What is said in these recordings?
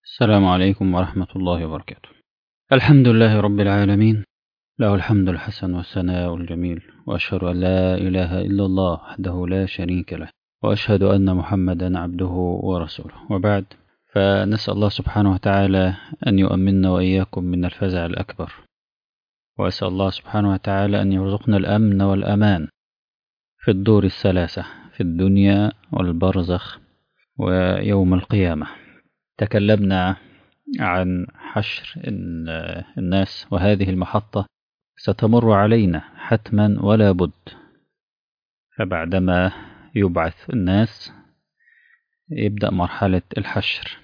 السلام عليكم ورحمة الله وبركاته الحمد لله رب العالمين له الحمد الحسن والثناء الجميل وأشهد أن لا إله إلا الله وحده لا شريك له وأشهد أن محمدا عبده ورسوله وبعد فنسأل الله سبحانه وتعالى أن يؤمننا وإياكم من الفزع الأكبر وأسأل الله سبحانه وتعالى أن يرزقنا الأمن والأمان في الدور الثلاثة في الدنيا والبرزخ ويوم القيامة تكلمنا عن حشر الناس وهذه المحطة ستمر علينا حتما ولا بد فبعدما يبعث الناس يبدأ مرحلة الحشر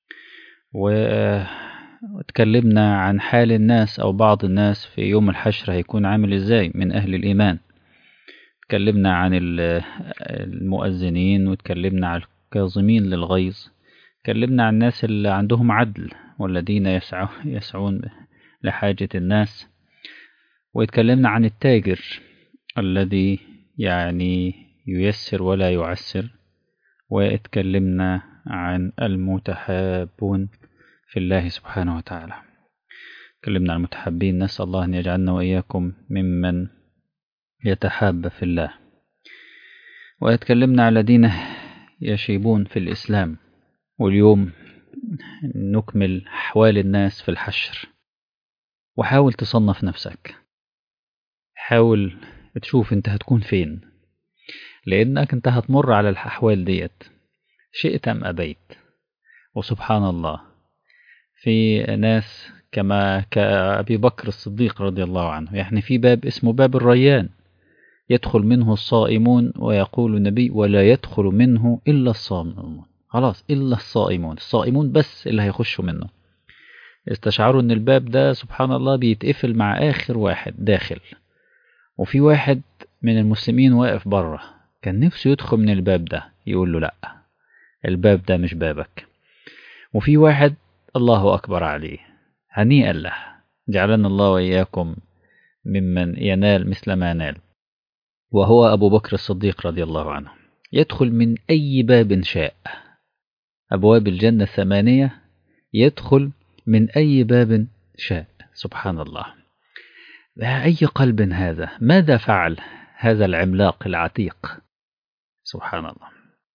وتكلمنا عن حال الناس أو بعض الناس في يوم الحشر هيكون عامل إزاي من أهل الإيمان تكلمنا عن المؤذنين وتكلمنا عن الكاظمين للغيظ تكلمنا عن الناس اللي عندهم عدل والذين يسعون, يسعون لحاجة الناس واتكلمنا عن التاجر الذي يعني ييسر ولا يعسر واتكلمنا عن المتحابون في الله سبحانه وتعالى تكلمنا عن المتحابين نسأل الله أن يجعلنا وإياكم ممن يتحاب في الله واتكلمنا عن الذين يشيبون في الإسلام واليوم نكمل أحوال الناس في الحشر وحاول تصنف نفسك حاول تشوف انت هتكون فين لأنك انت هتمر على الأحوال ديت شئت أم أبيت وسبحان الله في ناس كما كأبي بكر الصديق رضي الله عنه يعني في باب اسمه باب الريان يدخل منه الصائمون ويقول النبي ولا يدخل منه إلا الصائمون خلاص إلا الصائمون الصائمون بس اللي هيخشوا منه استشعروا ان الباب ده سبحان الله بيتقفل مع آخر واحد داخل وفي واحد من المسلمين واقف بره كان نفسه يدخل من الباب ده يقول له لأ الباب ده مش بابك وفي واحد الله أكبر عليه هنيئا له جعلنا الله وإياكم ممن ينال مثل ما نال وهو أبو بكر الصديق رضي الله عنه يدخل من أي باب شاء أبواب الجنة الثمانية يدخل من أي باب شاء سبحان الله أي قلب هذا ماذا فعل هذا العملاق العتيق سبحان الله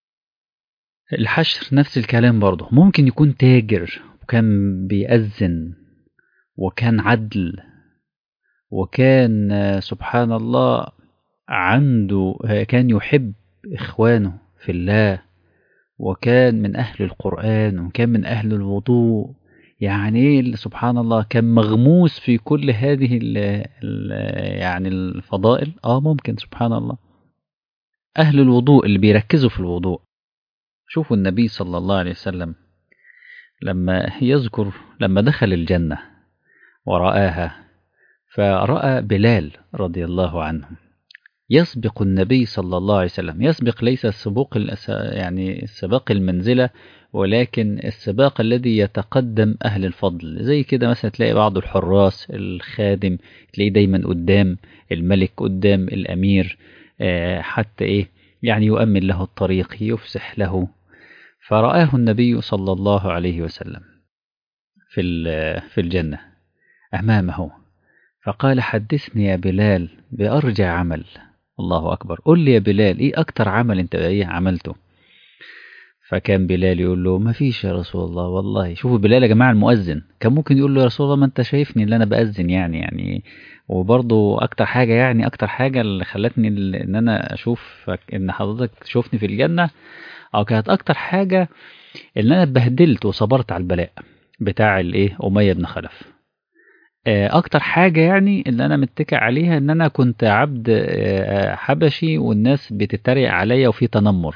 الحشر نفس الكلام برضه ممكن يكون تاجر وكان بيأذن وكان عدل وكان سبحان الله عنده كان يحب إخوانه في الله وكان من أهل القرآن وكان من أهل الوضوء يعني سبحان الله كان مغموس في كل هذه ال ال يعني الفضائل اه ممكن سبحان الله أهل الوضوء اللي بيركزوا في الوضوء شوفوا النبي صلى الله عليه وسلم لما يذكر لما دخل الجنة ورآها فرأى بلال رضي الله عنه يسبق النبي صلى الله عليه وسلم يسبق ليس السبوق يعني سباق المنزلة ولكن السباق الذي يتقدم أهل الفضل زي كده مثلا تلاقي بعض الحراس الخادم تلاقيه دايما قدام الملك قدام الأمير حتى إيه يعني يؤمن له الطريق يفسح له فرآه النبي صلى الله عليه وسلم في في الجنة أمامه فقال حدثني يا بلال بأرجع عمل الله أكبر قل لي يا بلال إيه أكتر عمل أنت إيه عملته فكان بلال يقول له ما فيش يا رسول الله والله شوفوا بلال يا جماعة المؤذن كان ممكن يقول له يا رسول الله ما أنت شايفني اللي أنا بأذن يعني يعني وبرضه أكتر حاجة يعني أكتر حاجة اللي خلتني إن أنا أشوف إن حضرتك تشوفني في الجنة أو كانت أكتر حاجة إن أنا اتبهدلت وصبرت على البلاء بتاع الإيه أمية بن خلف اكتر حاجة يعني اللي انا متكئ عليها ان انا كنت عبد حبشي والناس بتتريق عليا وفي تنمر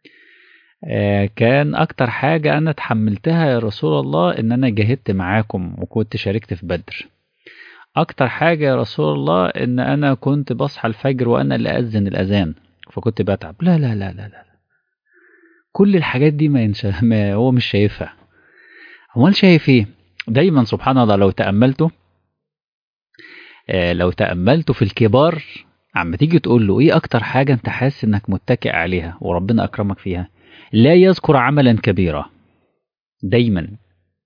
كان اكتر حاجة انا اتحملتها يا رسول الله ان انا جاهدت معاكم وكنت شاركت في بدر اكتر حاجة يا رسول الله ان انا كنت بصحى الفجر وانا اللي اذن الاذان فكنت بتعب لا لا لا لا لا كل الحاجات دي ما, ينشا ما هو مش شايفها امال شايف ايه دايما سبحان الله لو تأملته لو تأملته في الكبار عم تيجي تقول له ايه اكتر حاجة انت حاسس انك متكئ عليها وربنا اكرمك فيها لا يذكر عملا كبيرا دايما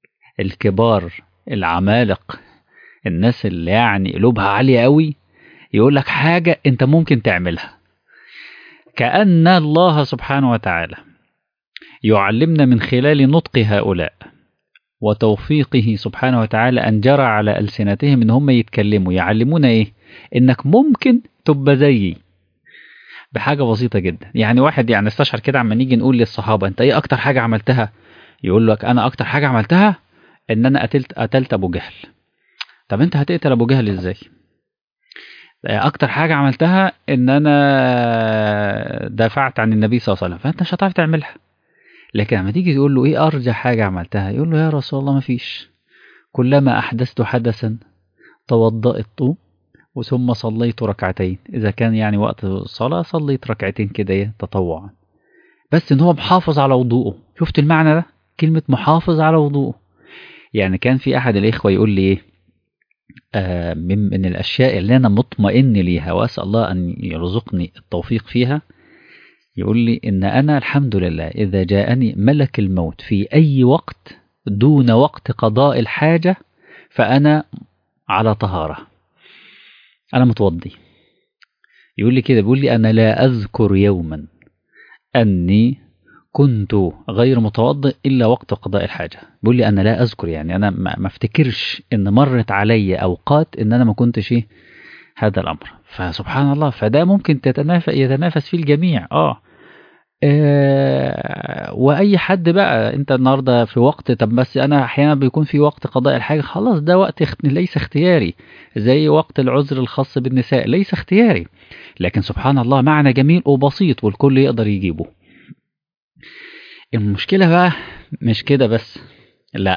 الكبار العمالق الناس اللي يعني قلوبها عالية قوي يقول لك حاجة انت ممكن تعملها كأن الله سبحانه وتعالى يعلمنا من خلال نطق هؤلاء وتوفيقه سبحانه وتعالى أن جرى على ألسنتهم إن هم يتكلموا يعلمونا إيه إنك ممكن تبقى زيي بحاجة بسيطة جدا يعني واحد يعني استشعر كده عما نيجي نقول للصحابة أنت إيه أكتر حاجة عملتها يقول لك أنا أكتر حاجة عملتها إن أنا قتلت قتلت أبو جهل طب أنت هتقتل أبو جهل إزاي اكتر حاجه عملتها ان انا دافعت عن النبي صلى الله عليه وسلم فانت مش هتعرف تعملها لكن لما تيجي تقول له ايه ارجى حاجه عملتها يقول له يا رسول الله ما فيش كلما احدثت حدثا توضأت وثم صليت ركعتين اذا كان يعني وقت الصلاه صليت ركعتين كده تطوعا بس ان هو محافظ على وضوءه شفت المعنى ده كلمه محافظ على وضوءه يعني كان في احد الاخوه يقول لي ايه آه من, من الأشياء اللي أنا مطمئن ليها وأسأل الله أن يرزقني التوفيق فيها يقول لي إن أنا الحمد لله إذا جاءني ملك الموت في أي وقت دون وقت قضاء الحاجة فأنا على طهارة أنا متوضي يقول لي كده بيقول لي أنا لا أذكر يوما أني كنت غير متوضئ إلا وقت قضاء الحاجة بيقول لي أنا لا أذكر يعني أنا ما افتكرش إن مرت علي أوقات إن أنا ما كنتش إيه هذا الأمر فسبحان الله فده ممكن تتنافس يتنافس فيه الجميع آه. آه واي حد بقى انت النهارده في وقت طب بس انا احيانا بيكون في وقت قضاء الحاجه خلاص ده وقت اخت... ليس اختياري زي وقت العذر الخاص بالنساء ليس اختياري لكن سبحان الله معنى جميل وبسيط والكل يقدر يجيبه المشكلة بقى مش كده بس لا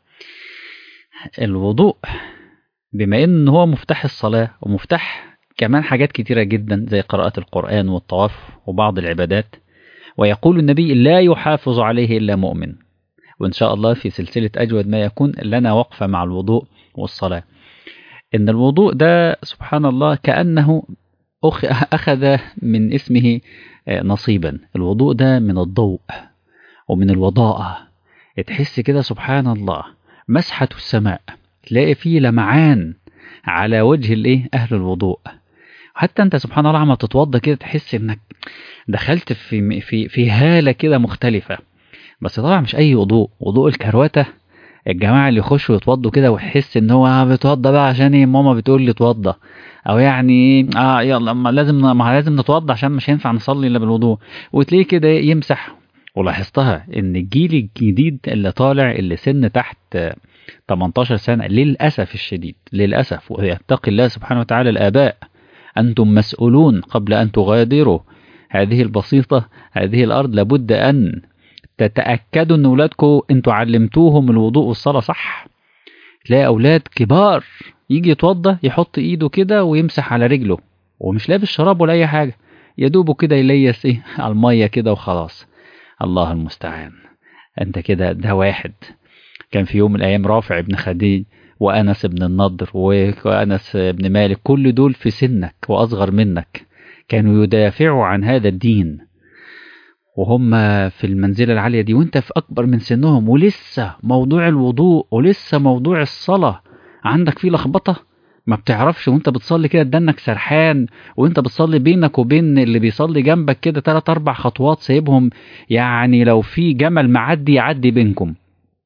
الوضوء بما ان هو مفتاح الصلاة ومفتاح كمان حاجات كتيرة جدا زي قراءة القرآن والطواف وبعض العبادات ويقول النبي لا يحافظ عليه إلا مؤمن وإن شاء الله في سلسلة أجود ما يكون لنا وقفة مع الوضوء والصلاة إن الوضوء ده سبحان الله كأنه أخذ من اسمه نصيبا الوضوء ده من الضوء ومن الوضاءة تحس كده سبحان الله مسحة السماء تلاقي فيه لمعان على وجه الايه اهل الوضوء حتى انت سبحان الله عم تتوضى كده تحس انك دخلت في في في هاله كده مختلفه بس طبعا مش اي وضوء وضوء الكروته الجماعه اللي يخشوا يتوضوا كده ويحس ان هو بيتوضى بقى عشان ايه ماما بتقول لي اتوضى او يعني اه يلا ما لازم ما لازم نتوضى عشان مش هينفع نصلي الا بالوضوء وتلاقيه كده يمسح ولاحظتها ان الجيل الجديد اللي طالع اللي سن تحت 18 سنة للأسف الشديد للأسف ويتقي الله سبحانه وتعالى الآباء أنتم مسؤولون قبل أن تغادروا هذه البسيطة هذه الأرض لابد أن تتأكدوا أن أولادكم أنتوا علمتوهم الوضوء والصلاة صح تلاقي أولاد كبار يجي يتوضى يحط إيده كده ويمسح على رجله ومش لابس شراب ولا أي حاجة يدوبه كده يليس إيه على المية كده وخلاص الله المستعان أنت كده ده واحد كان في يوم من الأيام رافع بن خديج وأنس بن النضر وأنس بن مالك كل دول في سنك وأصغر منك كانوا يدافعوا عن هذا الدين وهم في المنزلة العالية دي وانت في أكبر من سنهم ولسه موضوع الوضوء ولسه موضوع الصلاة عندك فيه لخبطة ما بتعرفش وانت بتصلي كده دنك سرحان وانت بتصلي بينك وبين اللي بيصلي جنبك كده تلات أربع خطوات سايبهم يعني لو في جمل معدي يعدي بينكم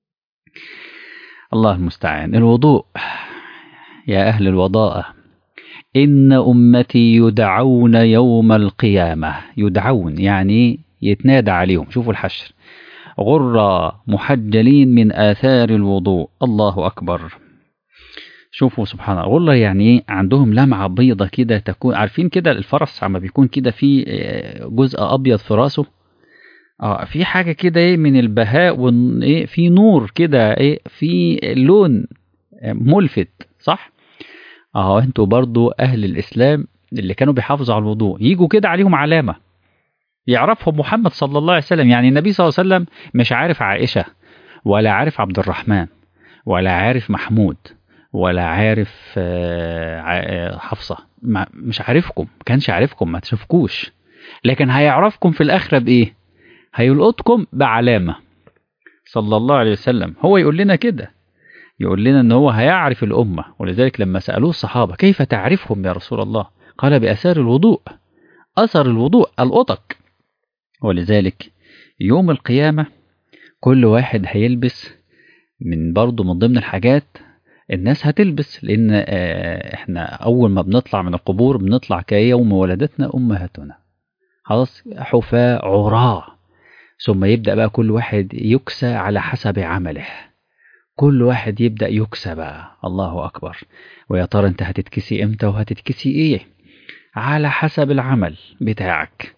الله المستعان الوضوء يا أهل الوضاءة إن أمتي يدعون يوم القيامة يدعون يعني يتنادى عليهم شوفوا الحشر غرة محجلين من آثار الوضوء الله أكبر شوفوا سبحان الله غرة يعني ايه عندهم لمعة بيضة كده تكون عارفين كده الفرس عما بيكون كده في جزء أبيض في راسه اه في حاجه كده ايه من البهاء وايه في نور كده ايه في لون ملفت صح اه انتوا برضو اهل الاسلام اللي كانوا بيحافظوا على الوضوء يجوا كده عليهم علامه يعرفهم محمد صلى الله عليه وسلم يعني النبي صلى الله عليه وسلم مش عارف عائشه ولا عارف عبد الرحمن ولا عارف محمود ولا عارف حفصه مش عارفكم ما كانش عارفكم ما تشوفكوش لكن هيعرفكم في الاخره بايه هيلقطكم بعلامة صلى الله عليه وسلم هو يقول لنا كده يقول لنا ان هو هيعرف الامه ولذلك لما سالوه الصحابه كيف تعرفهم يا رسول الله قال باثار الوضوء اثر الوضوء القطك ولذلك يوم القيامه كل واحد هيلبس من برضه من ضمن الحاجات الناس هتلبس لان آه، احنا اول ما بنطلع من القبور بنطلع كيوم ولدتنا امهاتنا خلاص حفاة عراة ثم يبدا بقى كل واحد يكسى على حسب عمله كل واحد يبدا يكسى بقى الله اكبر ويا ترى انت هتتكسي امتى وهتتكسي ايه على حسب العمل بتاعك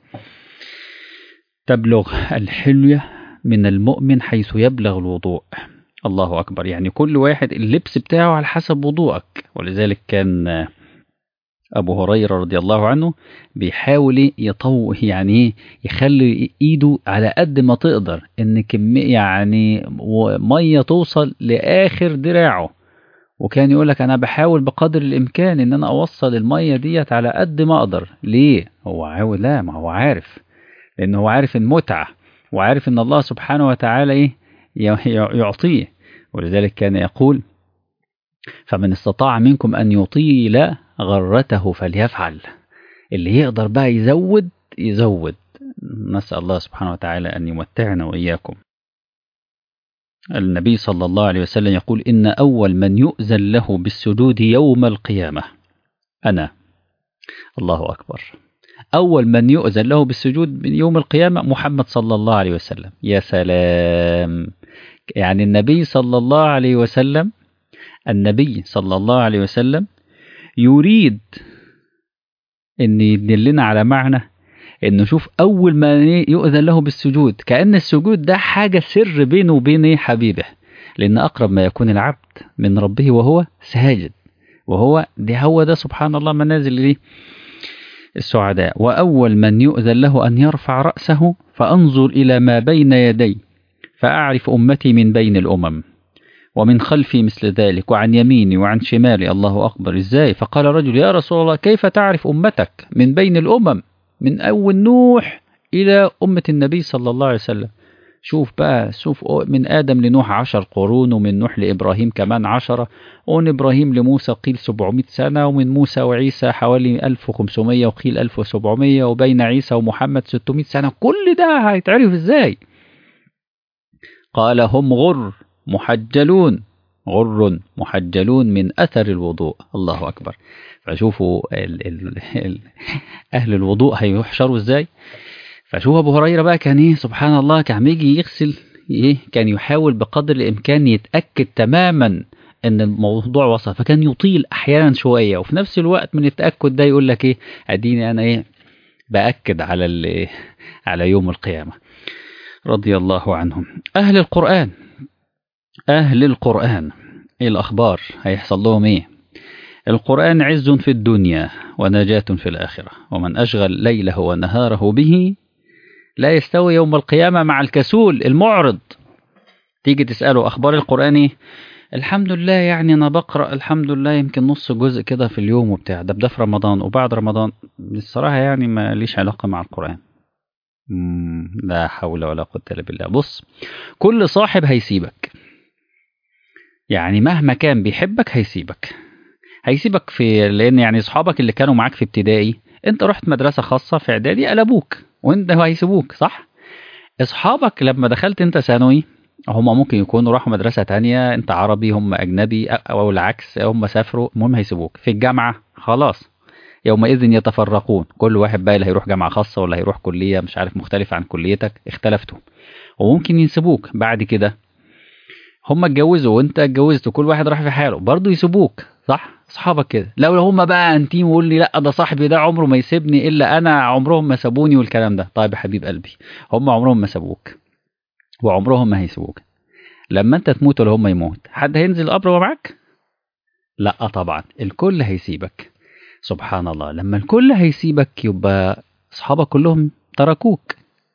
تبلغ الحلية من المؤمن حيث يبلغ الوضوء الله أكبر يعني كل واحد اللبس بتاعه على حسب وضوءك ولذلك كان آه، أبو هريرة رضي الله عنه بيحاول يطو يعني إيه؟ يخلي إيده على قد ما تقدر إن كمية يعني و- مية توصل لآخر دراعه وكان يقول لك أنا بحاول بقدر الإمكان إن أنا أوصل المية ديت على قد ما أقدر ليه؟ هو عاوز لا ما هو عارف لأن هو عارف المتعة وعارف إن الله سبحانه وتعالى إيه ي- ي- يعطيه ولذلك كان يقول فمن استطاع منكم أن يطيل غرته فليفعل اللي يقدر بقى يزود يزود نسأل الله سبحانه وتعالى أن يمتعنا وإياكم النبي صلى الله عليه وسلم يقول إن أول من يؤذن له بالسجود يوم القيامة أنا الله أكبر أول من يؤذن له بالسجود من يوم القيامة محمد صلى الله عليه وسلم يا سلام يعني النبي صلى الله عليه وسلم النبي صلى الله عليه وسلم يريد ان يدلنا على معنى انه شوف اول ما يؤذن له بالسجود كان السجود ده حاجه سر بينه وبين حبيبه لان اقرب ما يكون العبد من ربه وهو ساجد وهو ده هو ده سبحان الله منازل ليه السعداء واول من يؤذن له ان يرفع راسه فانظر الى ما بين يدي فاعرف امتي من بين الامم ومن خلفي مثل ذلك وعن يميني وعن شمالي الله أكبر إزاي فقال رجل يا رسول الله كيف تعرف أمتك من بين الأمم من أول نوح إلى أمة النبي صلى الله عليه وسلم شوف بقى شوف من آدم لنوح عشر قرون ومن نوح لإبراهيم كمان عشرة ومن إبراهيم لموسى قيل 700 سنة ومن موسى وعيسى حوالي 1500 وقيل 1700 وبين عيسى ومحمد 600 سنة كل ده هيتعرف إزاي قال هم غر محجلون غر محجلون من أثر الوضوء الله أكبر فشوفوا ال ال ال أهل الوضوء هيحشروا إزاي فشوف أبو هريرة بقى كان إيه سبحان الله كان يجي يغسل إيه كان يحاول بقدر الإمكان يتأكد تماما ان الموضوع وصل فكان يطيل احيانا شويه وفي نفس الوقت من التاكد ده يقول لك ايه اديني انا ايه باكد على ال- على يوم القيامه رضي الله عنهم اهل القران أهل القرآن إيه الأخبار هيحصل لهم إيه القرآن عز في الدنيا ونجاة في الآخرة ومن أشغل ليله ونهاره به لا يستوي يوم القيامة مع الكسول المعرض تيجي تسأله أخبار القرآن إيه الحمد لله يعني أنا بقرأ الحمد لله يمكن نص جزء كده في اليوم وبتاع ده ده في رمضان وبعد رمضان الصراحة يعني ما ليش علاقة مع القرآن مم، لا حول ولا قوة إلا بالله بص كل صاحب هيسيبك يعني مهما كان بيحبك هيسيبك هيسيبك في لان يعني اصحابك اللي كانوا معاك في ابتدائي انت رحت مدرسه خاصه في اعدادي قلبوك وانت هيسيبوك صح اصحابك لما دخلت انت ثانوي هم ممكن يكونوا راحوا مدرسه تانية انت عربي هم اجنبي او العكس هم سافروا المهم هيسيبوك في الجامعه خلاص يومئذ يتفرقون كل واحد بقى اللي هيروح جامعه خاصه ولا هيروح كليه مش عارف مختلفه عن كليتك اختلفتوا وممكن يسيبوك بعد كده هم اتجوزوا وانت اتجوزت وكل واحد راح في حاله برضه يسيبوك صح اصحابك كده لو هم بقى انتيم ويقول لي لا ده صاحبي ده عمره ما يسيبني الا انا عمرهم ما سابوني والكلام ده طيب يا حبيب قلبي هم عمرهم ما سابوك وعمرهم ما هيسيبوك لما انت تموت ولا هم يموت حد هينزل القبر وهو معاك لا طبعا الكل هيسيبك سبحان الله لما الكل هيسيبك يبقى اصحابك كلهم تركوك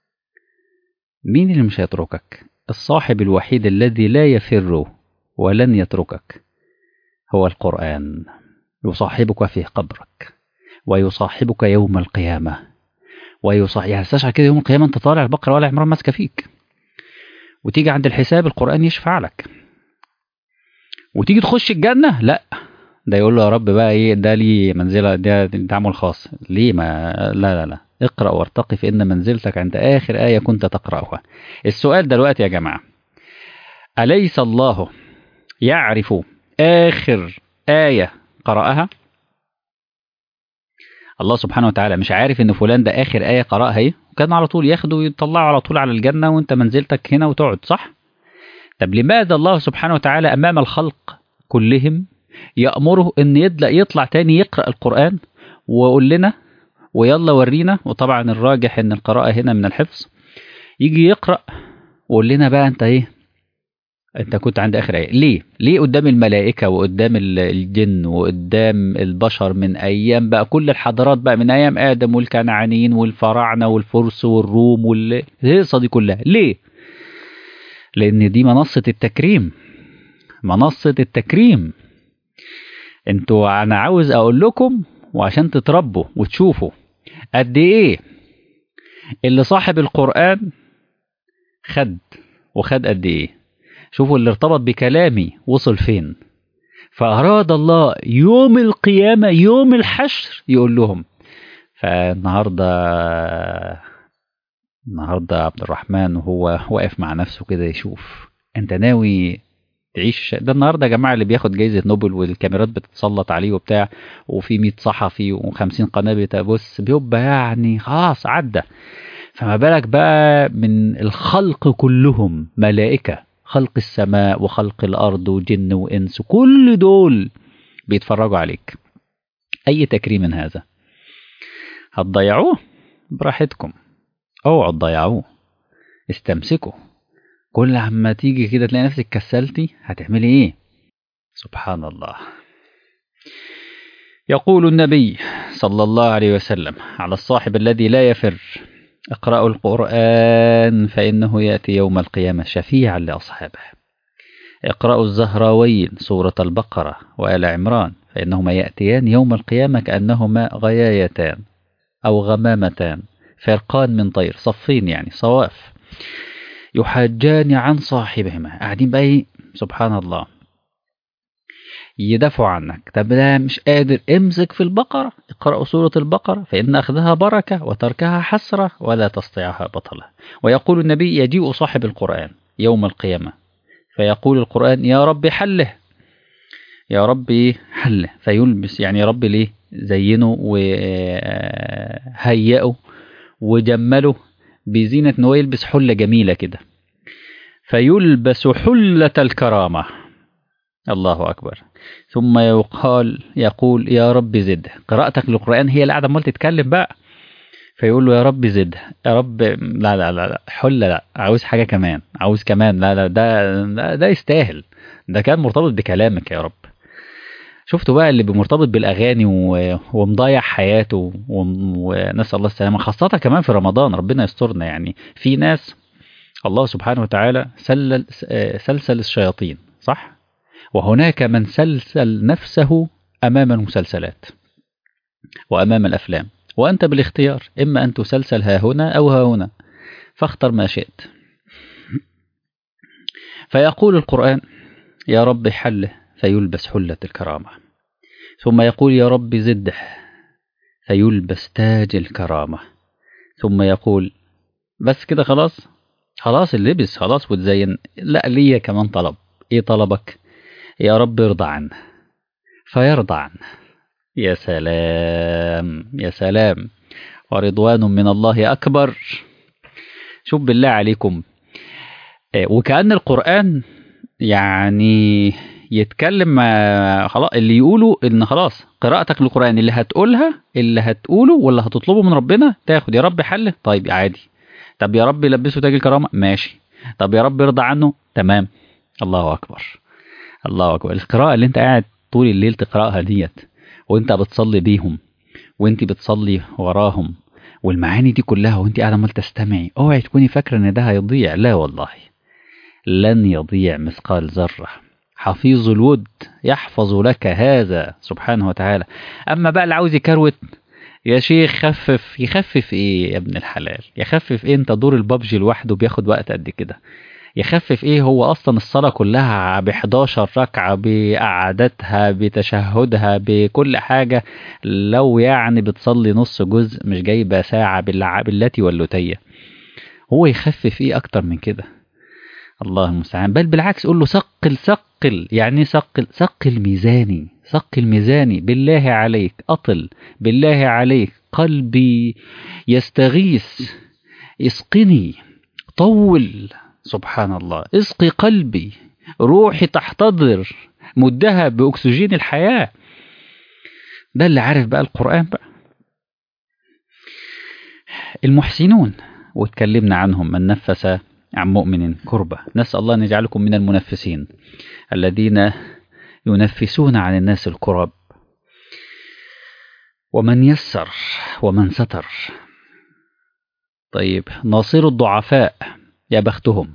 مين اللي مش هيتركك الصاحب الوحيد الذي لا يفر ولن يتركك هو القرآن يصاحبك في قبرك ويصاحبك يوم القيامة ويصاحب يعني استشعر كده يوم القيامة انت طالع البقرة ولا عمران ماسكة فيك وتيجي عند الحساب القرآن يشفع لك وتيجي تخش الجنة لا ده يقول له يا رب بقى ايه ده لي منزلة ده تعامل خاص ليه ما لا لا لا اقرأ وارتقي فإن منزلتك عند آخر آية كنت تقرأها السؤال دلوقتي يا جماعة أليس الله يعرف آخر آية قرأها الله سبحانه وتعالى مش عارف ان فلان ده اخر ايه قراها ايه وكان على طول ياخده ويطلعه على طول على الجنه وانت منزلتك هنا وتقعد صح طب لماذا الله سبحانه وتعالى امام الخلق كلهم يامره ان يطلع يطلع تاني يقرا القران ويقول لنا ويلا ورينا وطبعا الراجح ان القراءه هنا من الحفظ يجي يقرا ويقول لنا بقى انت ايه انت كنت عند اخر ايه ليه ليه قدام الملائكه وقدام الجن وقدام البشر من ايام بقى كل الحضارات بقى من ايام ادم والكنعانيين والفراعنه والفرس والروم والهيصه دي كلها ليه لان دي منصه التكريم منصه التكريم انتوا انا عاوز اقول لكم وعشان تتربوا وتشوفوا قد ايه اللي صاحب القران خد وخد قد ايه شوفوا اللي ارتبط بكلامي وصل فين فأراد الله يوم القيامة يوم الحشر يقول لهم فالنهاردة النهاردة عبد الرحمن وهو واقف مع نفسه كده يشوف انت ناوي تعيش ده النهارده يا جماعه اللي بياخد جايزه نوبل والكاميرات بتتسلط عليه وبتاع وفي 100 صحفي و50 قناه بتبص بيبقى يعني خلاص عدى فما بالك بقى من الخلق كلهم ملائكه خلق السماء وخلق الأرض وجن وإنس كل دول بيتفرجوا عليك أي تكريم من هذا هتضيعوه براحتكم اوعوا تضيعوه استمسكوا كل عما تيجي كده تلاقي نفسك كسلتي هتعملي ايه سبحان الله يقول النبي صلى الله عليه وسلم على الصاحب الذي لا يفر اقرأوا القرآن فإنه يأتي يوم القيامة شفيعا لأصحابه اقرأوا الزهراوين سورة البقرة وآل عمران فإنهما يأتيان يوم القيامة كأنهما غيايتان أو غمامتان فرقان من طير صفين يعني صواف يحاجان عن صاحبهما قاعدين بقى سبحان الله يدافعوا عنك طب لا مش قادر امسك في البقرة اقرأوا سورة البقرة فإن أخذها بركة وتركها حسرة ولا تستطيعها بطلة ويقول النبي يجيء صاحب القرآن يوم القيامة فيقول القرآن يا رب حله يا رب حله فيلبس يعني يا رب ليه زينه وهيئه وجمله بزينة ان هو يلبس حلة جميلة كده فيلبس حلة الكرامة الله أكبر ثم يقال يقول يا رب زد قراءتك للقرآن هي اللي قاعدة عمال تتكلم بقى فيقول له يا رب زد يا رب لا لا لا, لا حل لا عاوز حاجة كمان عاوز كمان لا لا ده ده, ده يستاهل ده كان مرتبط بكلامك يا رب شفتوا بقى اللي مرتبط بالاغاني و... ومضيع حياته و... ونسال الله السلامه خاصه كمان في رمضان ربنا يسترنا يعني في ناس الله سبحانه وتعالى سلل سلسل الشياطين صح وهناك من سلسل نفسه امام المسلسلات وامام الافلام وانت بالاختيار اما ان تسلسل ها هنا او ها هنا فاختر ما شئت فيقول القران يا رب حله فيلبس حلة الكرامة ثم يقول يا رب زده فيلبس تاج الكرامة ثم يقول بس كده خلاص خلاص اللبس خلاص وتزين لا ليا كمان طلب ايه طلبك يا رب ارضى عنه فيرضى عنه يا سلام يا سلام ورضوان من الله أكبر شوف بالله عليكم وكأن القرآن يعني يتكلم خلاص اللي يقولوا ان خلاص قراءتك للقران اللي هتقولها اللي هتقوله واللي هتطلبه من ربنا تاخد يا رب حله طيب عادي طب يا رب لبسه تاج الكرامه ماشي طب يا رب ارضى عنه تمام الله اكبر الله اكبر القراءه اللي انت قاعد طول الليل تقراها ديت وانت بتصلي بيهم وانت بتصلي وراهم والمعاني دي كلها وانت قاعده عمال تستمعي اوعي تكوني فاكره ان ده هيضيع لا والله لن يضيع مثقال ذره حفيظ الود يحفظ لك هذا سبحانه وتعالى أما بقى اللي عاوز يكروت يا شيخ خفف يخفف ايه يا ابن الحلال يخفف ايه انت دور البابجي لوحده بياخد وقت قد كده يخفف ايه هو اصلا الصلاة كلها ب 11 ركعة بقعدتها بتشهدها بكل حاجة لو يعني بتصلي نص جزء مش جايبة ساعة باللع- بالتي واللتية هو يخفف ايه اكتر من كده الله المستعان بل بالعكس قول له ثقل ثقل يعني ايه ثقل ثقل ميزاني ثقل ميزاني بالله عليك اطل بالله عليك قلبي يستغيث اسقني طول سبحان الله اسقي قلبي روحي تحتضر مدها باكسجين الحياه ده اللي عارف بقى القران بقى المحسنون واتكلمنا عنهم من نفس عن مؤمن كربة نسأل الله أن يجعلكم من المنفسين الذين ينفسون عن الناس الكرب ومن يسر ومن ستر طيب ناصر الضعفاء يا بختهم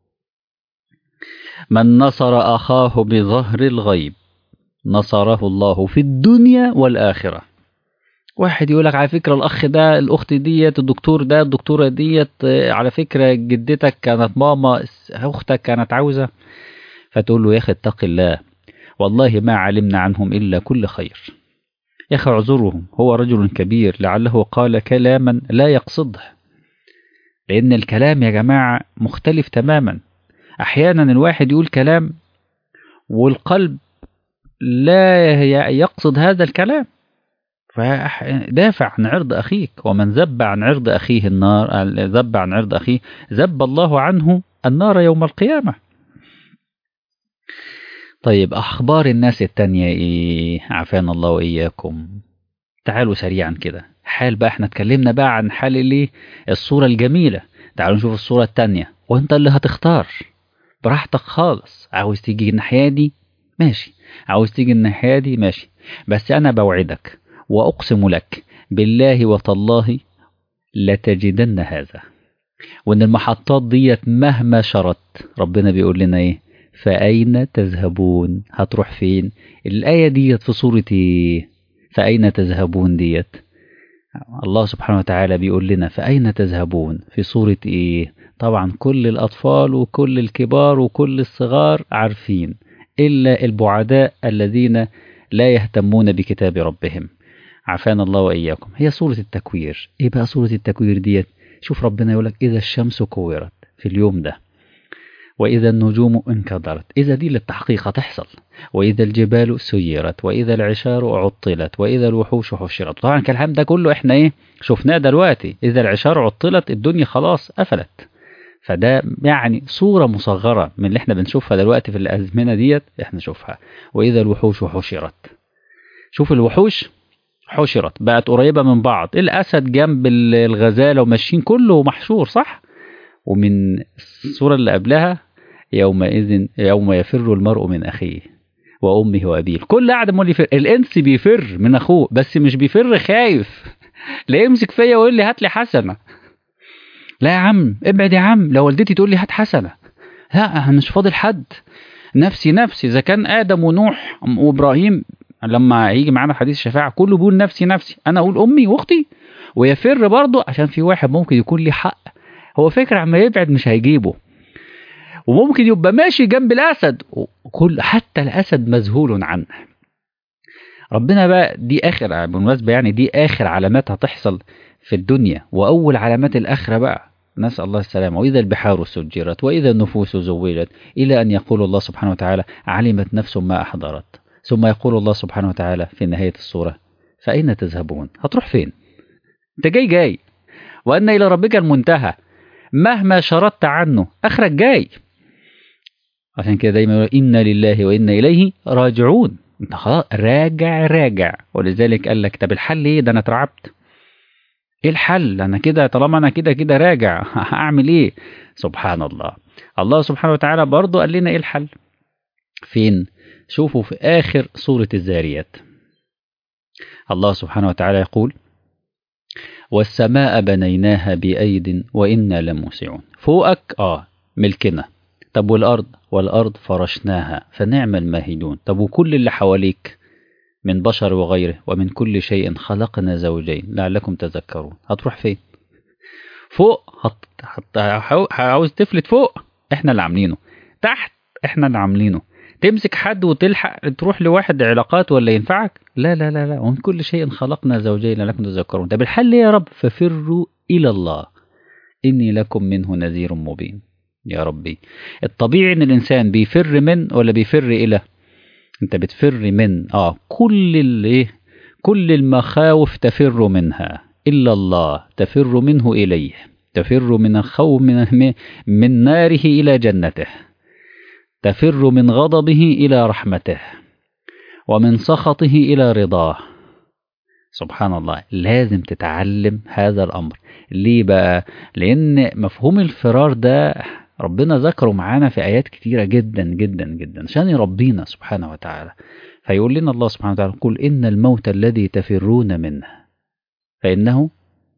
من نصر أخاه بظهر الغيب نصره الله في الدنيا والآخرة واحد يقول لك على فكرة الأخ ده الأخت ديت الدكتور ده الدكتورة ديت آه، على فكرة جدتك كانت ماما أختك كانت عاوزة فتقول له يا أخي اتق الله والله ما علمنا عنهم إلا كل خير يا أخي اعذرهم هو رجل كبير لعله قال كلاما لا يقصده لأن الكلام يا جماعة مختلف تماما أحيانا الواحد يقول كلام والقلب لا ي- يقصد هذا الكلام فدافع عن عرض أخيك ومن ذب عن عرض أخيه النار ذب عن عرض أخيه ذب الله عنه النار يوم القيامة طيب أخبار الناس التانية إيه عافانا الله وإياكم تعالوا سريعا كده حال بقى احنا اتكلمنا بقى عن حال اللي الصورة الجميلة تعالوا نشوف الصورة التانية وانت اللي هتختار براحتك خالص عاوز تيجي الناحية دي ماشي عاوز تيجي الناحية دي ماشي بس أنا بوعدك وأقسم لك بالله وتالله لتجدن هذا وإن المحطات ديت مهما شرت ربنا بيقول لنا إيه فأين تذهبون هتروح فين الآية ديت في سورة إيه فأين تذهبون ديت الله سبحانه وتعالى بيقول لنا فأين تذهبون في سورة إيه طبعا كل الأطفال وكل الكبار وكل الصغار عارفين إلا البعداء الذين لا يهتمون بكتاب ربهم عافانا الله وإياكم هي سورة التكوير إيه بقى سورة التكوير ديت شوف ربنا يقولك إذا الشمس كورت في اليوم ده وإذا النجوم انكدرت إذا دي للتحقيق هتحصل وإذا الجبال سيرت وإذا العشار عطلت وإذا الوحوش حشرت طبعا الكلام ده كله إحنا إيه شفناه دلوقتي إذا العشار عطلت الدنيا خلاص قفلت فده يعني صورة مصغرة من اللي احنا بنشوفها دلوقتي في الأزمنة ديت احنا نشوفها وإذا الوحوش حشرت شوف الوحوش حشرت بقت قريبة من بعض الأسد جنب الغزالة وماشيين كله محشور صح ومن الصورة اللي قبلها يومئذ يوم يفر المرء من أخيه وأمه وأبيه كل قاعد عمال يفر الإنس بيفر من أخوه بس مش بيفر خايف لا يمسك فيا ويقول لي هات لي حسنة لا يا عم ابعد يا عم لو والدتي تقول لي هات حسنة لا أنا مش فاضل حد نفسي نفسي إذا كان آدم ونوح وإبراهيم لما هيجي معانا حديث الشفاعة كله بيقول نفسي نفسي أنا أقول أمي وأختي ويفر برضه عشان في واحد ممكن يكون لي حق هو فكرة عما يبعد مش هيجيبه وممكن يبقى ماشي جنب الأسد وكل حتى الأسد مذهول عنه ربنا بقى دي آخر بالمناسبة يعني دي آخر علامات هتحصل في الدنيا وأول علامات الآخرة بقى نسأل الله السلامة وإذا البحار سجرت وإذا النفوس زوجت إلى أن يقول الله سبحانه وتعالى علمت نفس ما أحضرت ثم يقول الله سبحانه وتعالى في نهاية السورة فأين تذهبون هتروح فين انت جاي جاي وأن إلى ربك المنتهى مهما شردت عنه آخرك جاي عشان كده دايما يقول إنا لله وإنا إليه راجعون انت خلاص راجع راجع ولذلك قال لك طب الحل ايه ده انا اترعبت ايه الحل انا كده طالما انا كده كده راجع هعمل ايه سبحان الله الله سبحانه وتعالى برضه قال لنا ايه الحل فين شوفوا في اخر سورة الزاريات الله سبحانه وتعالى يقول والسماء بنيناها بأيد وإنا لموسعون فوقك اه ملكنا طب والأرض والأرض فرشناها فنعم الماهدون طب وكل اللي حواليك من بشر وغيره ومن كل شيء خلقنا زوجين لعلكم تذكرون هتروح فين فوق هت... هت... عاوز تفلت فوق احنا اللي عاملينه تحت احنا اللي عاملينه تمسك حد وتلحق تروح لواحد علاقات ولا ينفعك لا لا لا لا ومن كل شيء خلقنا زوجين لكم تذكرون طب الحل يا رب ففروا الى الله اني لكم منه نذير مبين يا ربي الطبيعي ان الانسان بيفر من ولا بيفر الى انت بتفر من اه كل الايه كل المخاوف تفر منها الا الله تفر منه اليه تفر من الخوف من من ناره الى جنته تفر من غضبه الى رحمته ومن سخطه الى رضاه سبحان الله لازم تتعلم هذا الامر ليه بقى لان مفهوم الفرار ده ربنا ذكره معانا في آيات كتيرة جدا جدا جدا عشان يربينا سبحانه وتعالى فيقول لنا الله سبحانه وتعالى قل إن الموت الذي تفرون منه فإنه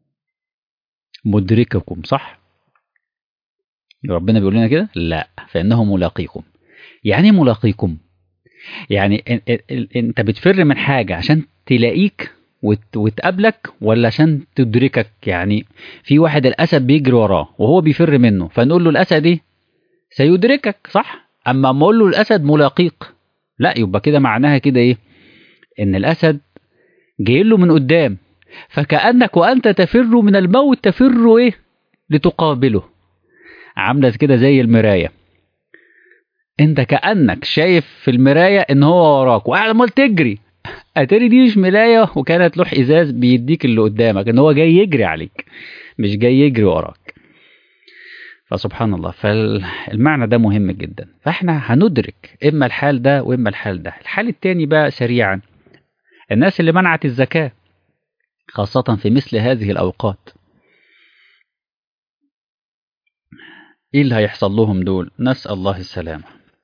مدرككم صح ربنا بيقول لنا كده لا فإنه ملاقيكم يعني ملاقيكم يعني انت بتفر من حاجة عشان تلاقيك وتقابلك ولا عشان تدركك يعني في واحد الاسد بيجري وراه وهو بيفر منه فنقول له الاسد ايه سيدركك صح اما اما اقول له الاسد ملاقيك لا يبقى كده معناها كده ايه ان الاسد جاي له من قدام فكانك وانت تفر من الموت تفر ايه لتقابله عامله كده زي المرايه انت كانك شايف في المرايه ان هو وراك وقاعد عمال تجري اتاري دي مش ملايه وكانت لوح ازاز بيديك اللي قدامك ان هو جاي يجري عليك مش جاي يجري وراك فسبحان الله فالمعنى ده مهم جدا فاحنا هندرك اما الحال ده واما الحال ده الحال التاني بقى سريعا الناس اللي منعت الزكاه خاصه في مثل هذه الاوقات ايه اللي هيحصل لهم دول نسال الله السلامه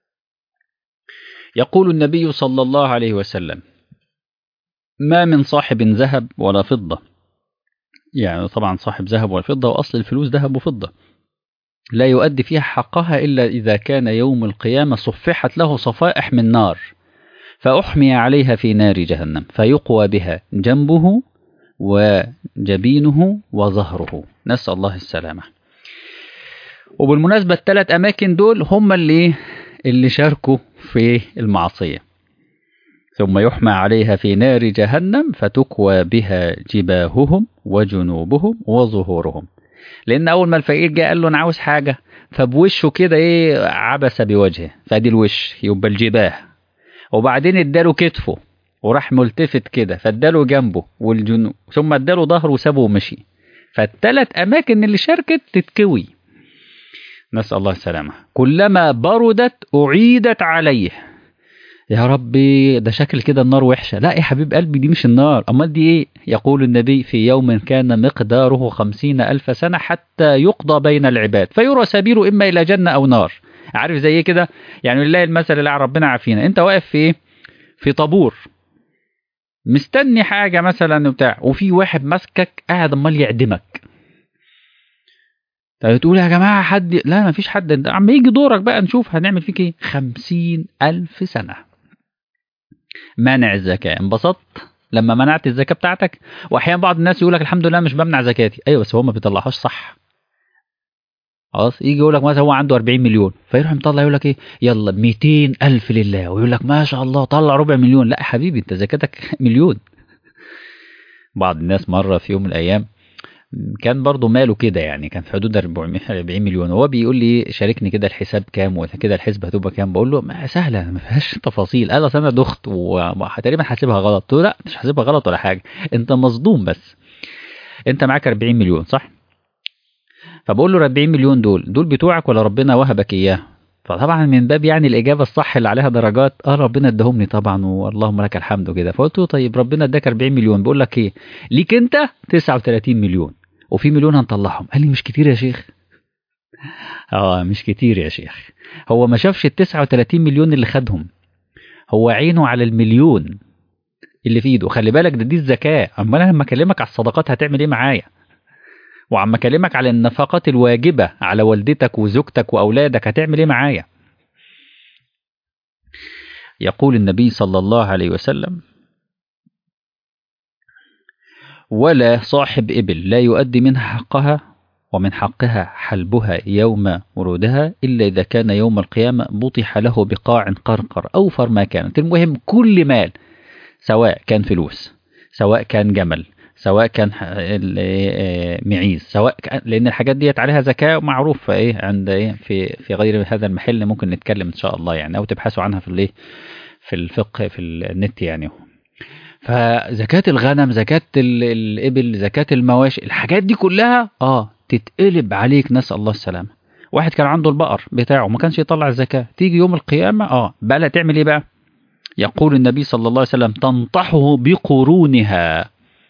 يقول النبي صلى الله عليه وسلم ما من صاحب ذهب ولا فضة يعني طبعا صاحب ذهب ولا فضة وأصل الفلوس ذهب وفضة لا يؤدي فيها حقها إلا إذا كان يوم القيامة صفحت له صفائح من نار فأحمي عليها في نار جهنم فيقوى بها جنبه وجبينه وظهره نسأل الله السلامة وبالمناسبة الثلاث أماكن دول هم اللي اللي شاركوا في المعصية ثم يحمى عليها في نار جهنم فتكوى بها جباههم وجنوبهم وظهورهم لان اول ما الفقير جه قال له انا عاوز حاجه فبوشه كده ايه عبس بوجهه فادي الوش يبقى الجباه وبعدين اداله كتفه وراح ملتفت كده فاداله جنبه والجنوب ثم اداله ظهره وسابه ومشي فالثلاث اماكن اللي شاركت تتكوي نسال الله السلامه كلما بردت اعيدت عليه يا ربي ده شكل كده النار وحشة لا يا حبيب قلبي دي مش النار أمال دي إيه يقول النبي في يوم كان مقداره خمسين ألف سنة حتى يقضى بين العباد فيرى سبيله إما إلى جنة أو نار عارف زي كده يعني لله المثل اللي ربنا عافينا أنت واقف في إيه في طابور مستني حاجة مثلا بتاع وفي واحد ماسكك قاعد أمال يعدمك طيب تقول يا جماعة حد لا ما فيش حد عم يجي دورك بقى نشوف هنعمل فيك ايه خمسين ألف سنة مانع الزكاة انبسطت لما منعت الزكاة بتاعتك واحيانا بعض الناس يقول لك الحمد لله مش بمنع زكاتي ايوه بس هو ما بيطلعهاش صح خلاص يجي يقول لك مثلا هو عنده 40 مليون فيروح مطلع يقول لك ايه يلا 200 الف لله ويقول لك ما شاء الله طلع ربع مليون لا يا حبيبي انت زكاتك مليون بعض الناس مره في يوم من الايام كان برضه ماله كده يعني كان في حدود 40 مليون هو بيقول لي شاركني كده الحساب كام وكده الحسبه هتبقى كام بقول له ما سهله ما فيهاش تفاصيل قال اصل انا دخت وتقريبا حاسبها غلط قلت له لا مش حاسبها غلط ولا حاجه انت مصدوم بس انت معاك 40 مليون صح فبقول له 40 مليون دول دول بتوعك ولا ربنا وهبك اياه فطبعا من باب يعني الاجابه الصح اللي عليها درجات اه ربنا اداهم لي طبعا واللهم لك الحمد وكده فقلت له طيب ربنا اداك 40 مليون بقول لك ايه ليك انت 39 مليون وفي مليون هنطلعهم قال لي مش كتير يا شيخ اه مش كتير يا شيخ هو ما شافش ال 39 مليون اللي خدهم هو عينه على المليون اللي في ايده خلي بالك ده دي الزكاه اما انا لما اكلمك على الصدقات هتعمل ايه معايا وعم اكلمك على النفقات الواجبه على والدتك وزوجتك واولادك هتعمل ايه معايا يقول النبي صلى الله عليه وسلم ولا صاحب إبل لا يؤدي منها حقها ومن حقها حلبها يوم ورودها إلا إذا كان يوم القيامة بطح له بقاع قرقر أوفر ما كانت المهم كل مال سواء كان فلوس سواء كان جمل سواء كان معيز سواء كان لان الحاجات ديت عليها زكاه معروف ايه عند ايه في في غير هذا المحل ممكن نتكلم ان شاء الله يعني او تبحثوا عنها في الايه في الفقه في النت يعني فزكاة الغنم زكاة الإبل زكاة المواشي الحاجات دي كلها اه تتقلب عليك نسأل الله السلامة واحد كان عنده البقر بتاعه ما كانش يطلع الزكاة تيجي يوم القيامة اه بقى لا تعمل ايه بقى يقول النبي صلى الله عليه وسلم تنطحه بقرونها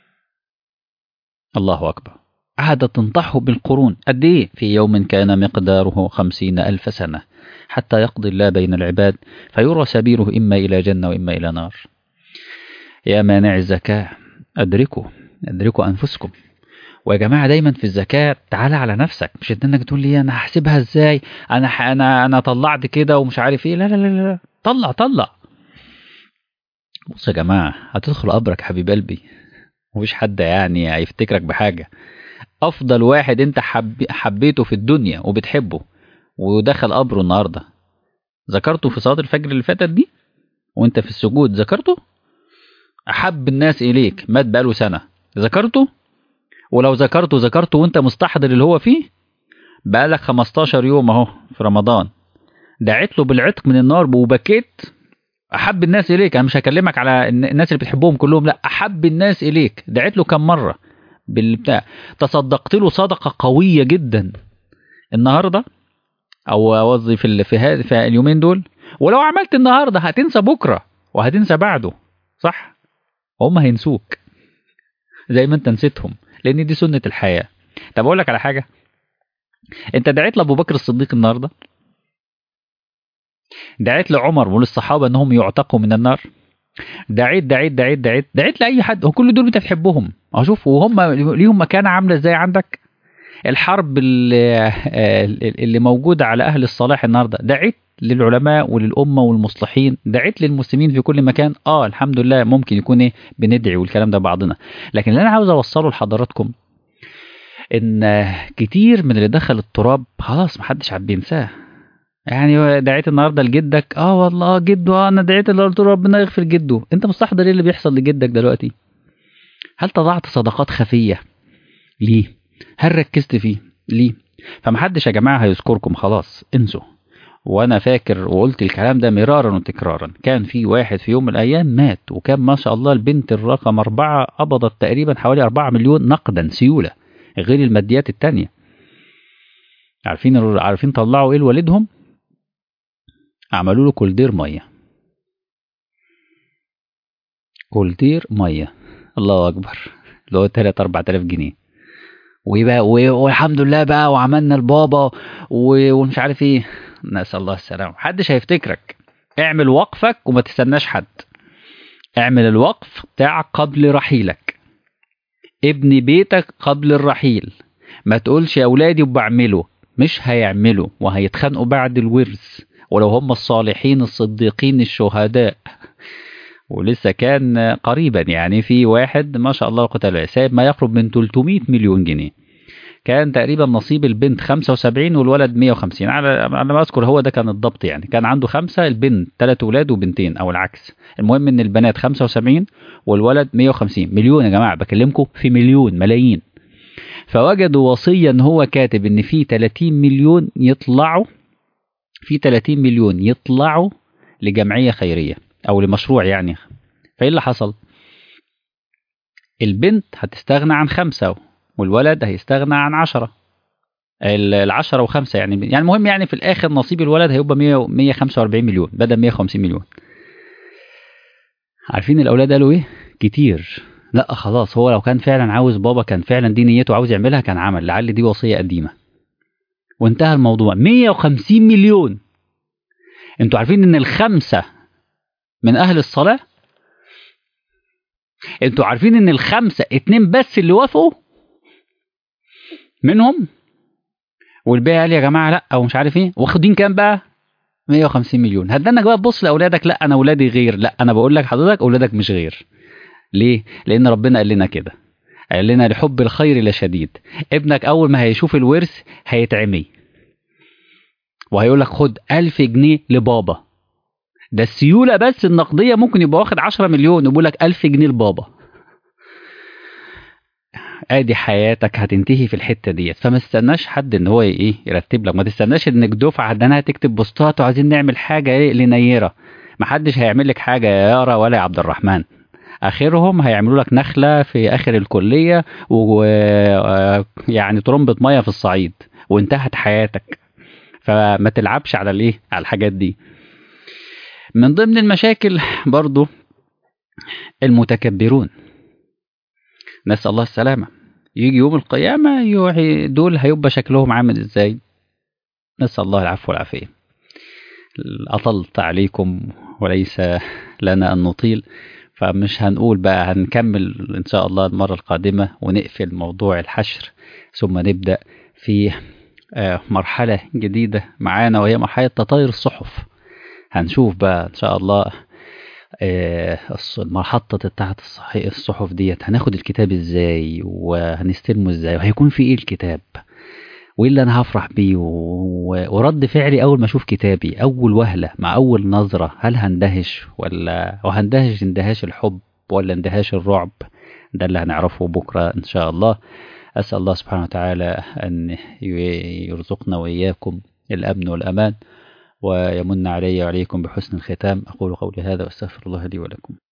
الله أكبر عادة تنطحه بالقرون قد إيه في يوم كان مقداره خمسين ألف سنة حتى يقضي الله بين العباد فيرى سبيله إما إلى جنة وإما إلى نار يا مانع الزكاة أدركوا أدركوا أنفسكم ويا جماعة دايما في الزكاة تعالى على نفسك مش انك تقول لي انا هحسبها ازاي انا ح... انا انا طلعت كده ومش عارف ايه لا لا لا لا طلع طلع بص يا جماعة هتدخل قبرك حبيب قلبي مفيش حد يعني هيفتكرك بحاجة أفضل واحد أنت حب... حبيته في الدنيا وبتحبه ودخل قبره النهاردة ذكرته في صلاة الفجر اللي فاتت دي وأنت في السجود ذكرته أحب الناس إليك مات بقاله سنة ذكرته ولو ذكرته ذكرته وأنت مستحضر اللي هو فيه بقالك 15 يوم أهو في رمضان دعيت له بالعتق من النار وبكيت احب الناس اليك انا مش هكلمك على الناس اللي بتحبهم كلهم لا احب الناس اليك دعيت له كم مره بالبتاع تصدقت له صدقه قويه جدا النهارده او قصدي في في, هذه في اليومين دول ولو عملت النهارده هتنسى بكره وهتنسى بعده صح هم هينسوك زي ما انت نسيتهم لان دي سنه الحياه طب اقول لك على حاجه انت دعيت لابو بكر الصديق النهارده دعيت لعمر وللصحابة أنهم يعتقوا من النار دعيت دعيت دعيت دعيت دعيت لأي حد وكل دول أنت بتحبهم أشوف وهم ليهم مكانة عاملة إزاي عندك الحرب اللي, اللي موجودة على أهل الصلاح النهاردة دعيت للعلماء وللأمة والمصلحين دعيت للمسلمين في كل مكان آه الحمد لله ممكن يكون إيه بندعي والكلام ده بعضنا لكن اللي أنا عاوز أوصله لحضراتكم إن كتير من اللي دخل التراب خلاص محدش عاد بينساه يعني دعيت النهارده لجدك اه والله جده اه انا دعيت اللي قلت له ربنا يغفر جده انت مستحضر ايه اللي بيحصل لجدك دلوقتي هل تضعت صدقات خفيه ليه هل ركزت فيه ليه فمحدش يا جماعه هيذكركم خلاص انسوا وانا فاكر وقلت الكلام ده مرارا وتكرارا كان في واحد في يوم من الايام مات وكان ما شاء الله البنت الرقم أربعة قبضت تقريبا حوالي أربعة مليون نقدا سيوله غير الماديات التانية عارفين عارفين طلعوا ايه لوالدهم عملوا له كولدير ميه كولدير ميه الله اكبر اللي هو 3 4000 جنيه ويبقى والحمد لله بقى وعملنا البابا ومش عارف ايه نسال الله السلامه محدش هيفتكرك اعمل وقفك وما تستناش حد اعمل الوقف بتاعك قبل رحيلك ابني بيتك قبل الرحيل ما تقولش يا اولادي وبعمله مش هيعملوا وهيتخانقوا بعد الورث ولو هم الصالحين الصديقين الشهداء ولسه كان قريبا يعني في واحد ما شاء الله قتل سايب ما يقرب من 300 مليون جنيه كان تقريبا نصيب البنت 75 والولد 150 على على ما اذكر هو ده كان الضبط يعني كان عنده خمسه البنت ثلاث اولاد وبنتين او العكس المهم ان البنات 75 والولد 150 مليون يا جماعه بكلمكم في مليون ملايين فوجدوا وصيه ان هو كاتب ان في 30 مليون يطلعوا في 30 مليون يطلعوا لجمعيه خيريه او لمشروع يعني فايه اللي حصل البنت هتستغنى عن خمسة والولد هيستغنى عن عشرة العشرة وخمسة يعني يعني المهم يعني في الآخر نصيب الولد هيبقى 100 145 مليون بدل 150 مليون عارفين الأولاد قالوا إيه؟ كتير لا خلاص هو لو كان فعلا عاوز بابا كان فعلا دي نيته عاوز يعملها كان عمل لعل دي وصية قديمة وانتهى الموضوع 150 مليون انتوا عارفين ان الخمسة من أهل الصلاة انتوا عارفين ان الخمسة اتنين بس اللي وافقوا منهم والباقي قال يا جماعة لا او مش عارف ايه واخدين كام بقى 150 مليون هتدنك بقى تبص لاولادك لا انا اولادي غير لا انا بقول لك حضرتك اولادك مش غير ليه لان ربنا قال لنا كده قال لنا لحب الخير لشديد ابنك اول ما هيشوف الورث هيتعمي وهيقول لك خد ألف جنيه لبابا ده السيولة بس النقدية ممكن يبقى واخد 10 مليون ويقول لك 1000 جنيه لبابا ادي حياتك هتنتهي في الحته ديت فما تستناش حد ان هو ايه يرتب لك ما تستناش انك دفعه عندنا تكتب بوستات وعايزين نعمل حاجه ايه لنيره ما حدش هيعمل لك حاجه يا يارا ولا يا عبد الرحمن اخرهم هيعملوا لك نخله في اخر الكليه ويعني طرمبه ميه في الصعيد وانتهت حياتك فما تلعبش على الايه على الحاجات دي من ضمن المشاكل برضو المتكبرون نسأل الله السلامة يجي يوم القيامة يوحي دول هيبقى شكلهم عامل ازاي نسأل الله العفو والعافية أطلت عليكم وليس لنا أن نطيل فمش هنقول بقى هنكمل إن شاء الله المرة القادمة ونقفل موضوع الحشر ثم نبدأ في مرحلة جديدة معانا وهي مرحلة تطاير الصحف هنشوف بقى إن شاء الله المحطة بتاعت الصحف ديت هناخد الكتاب ازاي وهنستلمه ازاي وهيكون في ايه الكتاب وايه اللي انا هفرح بيه ورد فعلي اول ما اشوف كتابي اول وهلة مع اول نظرة هل هندهش ولا وهندهش اندهاش الحب ولا اندهاش الرعب ده اللي هنعرفه بكرة ان شاء الله اسأل الله سبحانه وتعالى ان يرزقنا واياكم الامن والامان ويمن علي وعليكم بحسن الختام أقول قولي هذا وأستغفر الله لي ولكم